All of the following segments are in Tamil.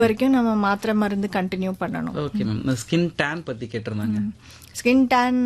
வரைக்கும் நம்ம மாத்திரை மருந்து கண்டினியூ பண்ணணும் ஓகே மேம் ஸ்கின் டேன் பத்தி கேட்டிருந்தாங்க ஸ்கின் டேன்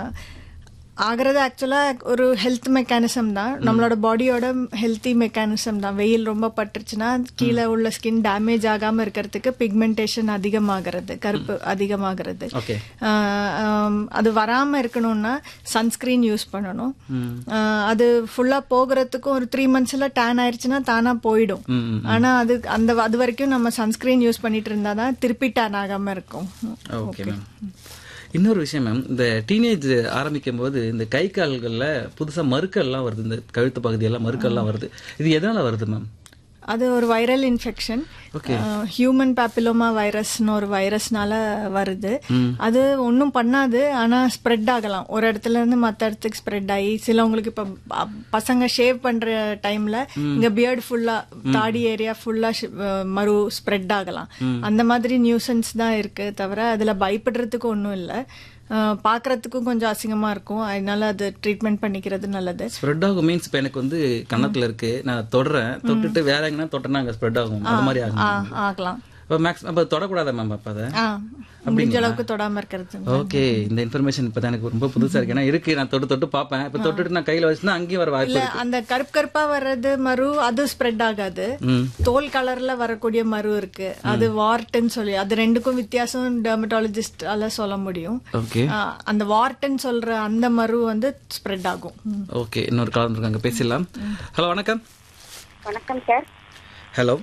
ஆகிறது ஆக்சுவலா ஒரு ஹெல்த் மெக்கானிசம் தான் நம்மளோட பாடியோட ஹெல்த்தி மெக்கானிசம் தான் வெயில் ரொம்ப பட்டுருச்சுன்னா கீழே உள்ள ஸ்கின் டேமேஜ் ஆகாம இருக்கிறதுக்கு பிக்மெண்டேஷன் அதிகமாகிறது கருப்பு அதிகமாகிறது ஓகே ஆஹ் ஆம், அது வராம இருக்கணும்னா சன்ஸ்கிரீன் யூஸ் பண்ணணும் ஆஹ் அது ஃபுல்லா போகிறதுக்கும் ஒரு த்ரீ மந்த்ஸ்ல டேன் ஆயிருச்சுன்னா தானா போயிடும் ம் ஆனா அது அந்த அது வரைக்கும் நம்ம சன்ஸ்கிரீன் யூஸ் பண்ணிட்டு இருந்தாதான் திருப்பி டேன் ஆகாம இருக்கும் ஓகே மேம் இன்னொரு விஷயம் மேம் இந்த டீனேஜ் ஆரம்பிக்கும் போது இந்த கை கால்கள்ல புதுசா மறுக்கள்லாம் வருது இந்த கழுத்து பகுதியெல்லாம் மறுக்கள்லாம் வருது இது எதனால வருது மேம் அது ஒரு வைரல் இன்ஃபெக்ஷன் ஹியூமன் பாப்பிலோமா வைரஸ்னு ஒரு வைரஸ்னால வருது அது ஒன்றும் பண்ணாது ஆனா ஸ்ப்ரெட் ஆகலாம் ஒரு இடத்துல இருந்து மற்ற இடத்துக்கு ஸ்ப்ரெட் ஆகி சிலவங்களுக்கு இப்ப ப- பசங்க ஷேவ் பண்ற டைம்ல இங்க பியர்டு ஃபுல்லா தாடி ஏரியா ஃபுல்லா மறு ஸ்ப்ரெட் ஆகலாம் அந்த மாதிரி நியூசன்ஸ் தான் இருக்கு தவிர அதுல பயப்படுறதுக்கு ஒன்றும் இல்லை பாக்குறதுக்கும் கொஞ்சம் அசிங்கமா இருக்கும் அதனால அது ட்ரீட்மெண்ட் பண்ணிக்கிறது நல்லது ஸ்ப்ரெட் ஆகும் மீன்ஸ் இப்போ எனக்கு வந்து கன்னத்துல இருக்கு நான் தொடுறேன் தொட்டுட்டு வேற எங்கன்னா தொட்டனா அங்க ஸ்ப்ரெட் ஆகும் அது மாதிரி ஆகும் ஆ, ஆகலாம் இப்போ மேக்ஸ் அப்போ தொடக்கூடாதா மேம் அப்போ அதை ஆ முடிஞ்ச அளவுக்கு தொடாம இருக்கிறது ஓகே இந்த இன்ஃபர்மேஷன் இப்போ எனக்கு ரொம்ப புதுசா இருக்கு ஏன்னா இருக்கு நான் தொட்டு தொட்டு பார்ப்பேன் இப்போ தொட்டுட்டு நான் கையில வச்சுனா அங்கேயும் வர வாய்ப்பு இல்ல அந்த கருப்பு கருப்பா வர்றது மரு அது ஸ்ப்ரெட் ஆகாது ம் தோல் கலர்ல வரக்கூடிய மரு இருக்கு அது வார்ட்டன் சொல்லி அது ரெண்டுக்கும் வித்தியாசம் டெர்மட்டாலஜிஸ்டால சொல்ல முடியும் ஓகே ஆ, அந்த வார்ட்டன் சொல்ற அந்த மரு வந்து ஸ்ப்ரெட் ஆகும் ம். ஓகே இன்னொரு காலம் இருக்காங்க பேசிடலாம் ஹலோ வணக்கம் வணக்கம் சார் ஹலோ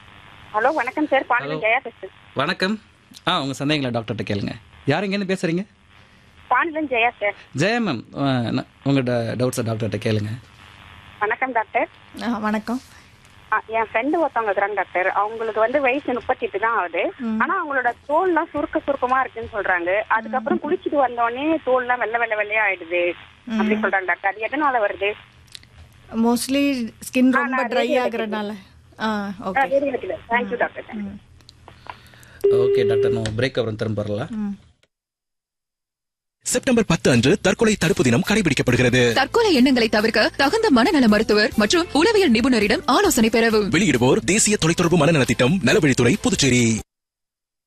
ஹலோ வணக்கம் சார் பாண்டியன் ஜெயா பேசுறேன் வணக்கம் ஆ உங்க சந்தேகங்களா டாக்டர்கிட்ட கேளுங்க யார் இங்கேருந்து பேசுறீங்க பாண்டியன் ஜெயா சார் ஜெயா மேம் உங்க டவுட்ஸை டாக்டர்கிட்ட கேளுங்க வணக்கம் டாக்டர் ஆ, வணக்கம் ஆ, என் ஃப்ரெண்டு ஒருத்தவங்க இருக்கிறாங்க டாக்டர் அவங்களுக்கு வந்து வயசு முப்பத்தி எட்டு தான் ஆகுது ஆனா அவங்களோட தோல்லாம் சுருக்க சுருக்கமா இருக்குன்னு சொல்றாங்க அதுக்கப்புறம் குளிச்சுட்டு வந்த உடனே தோல்லாம் வெள்ளை வெள்ளை வெள்ளையா ஆயிடுது அப்படி சொல்றாங்க டாக்டர் அது எதனால வருது மோஸ்ட்லி ஸ்கின் ரொம்ப ட்ரை ஆகுறதுனால ஆ okay thank you doctor thank you okay doctor நான் பிரேக் அப்புறம் திரும்ப வரலாம் ம் செப்டம்பர் பத்து அன்று தற்கொலை தடுப்பு தினம் கடைபிடிக்கப்படுகிறது தற்கொலை எண்ணங்களை தவிர்க்க தகுந்த மனநல மருத்துவர் மற்றும் உளவியல் நிபுணரிடம் ஆலோசனை பெறவும் வெளியிடுவோர் தேசிய தொலைத்தொடர்பு மனநல திட்டம் நலவழித்துறை புதுச்சேரி